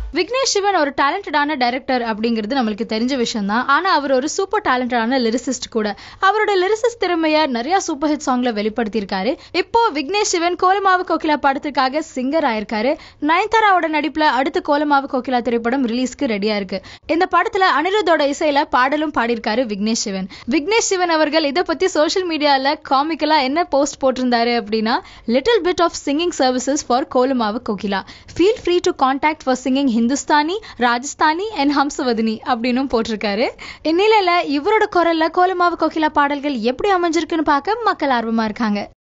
விக்னேஷ் சிவன் ஒரு டேலண்டடான டைரக்டர் அப்படிங்கிறது நம்மளுக்கு தெரிஞ்ச விஷயம் தான் ஆனா அவர் ஒரு சூப்பர் டேலண்டடான லிரிசிஸ்ட் கூட அவரோட லிரிசிஸ்ட் திறமைய நிறைய சூப்பர் ஹிட் சாங்ல வெளிப்படுத்தியிருக்காரு இப்போ விக்னேஷ் சிவன் கோலமாவு கோகிலா படத்துக்காக சிங்கர் ஆயிருக்காரு நயன்தாராவோட நடிப்புல அடுத்து கோலமாவு கோகிலா திரைப்படம் ரிலீஸ்க்கு ரெடியா இருக்கு இந்த படத்துல அனிருத்தோட இசையில பாடலும் பாடியிருக்காரு விக்னேஷ் சிவன் விக்னேஷ் சிவன் அவர்கள் இதை பத்தி சோஷியல் மீடியால காமிக்கலா என்ன போஸ்ட் போட்டிருந்தாரு அப்படின்னா little bit of singing services for Kolamaavu Kokila feel free to contact for singing Hindustani Rajasthani and Hamsadhwani அப்படின்னும் போட்டிருக்காரு இந்நிலையில இவரோட குரல்ல கோலமாவு கோகிலா பாடல்கள் எப்படி அமைஞ்சிருக்குன்னு பார்க்க மக்கள் ஆர்வமா இருக்காங்க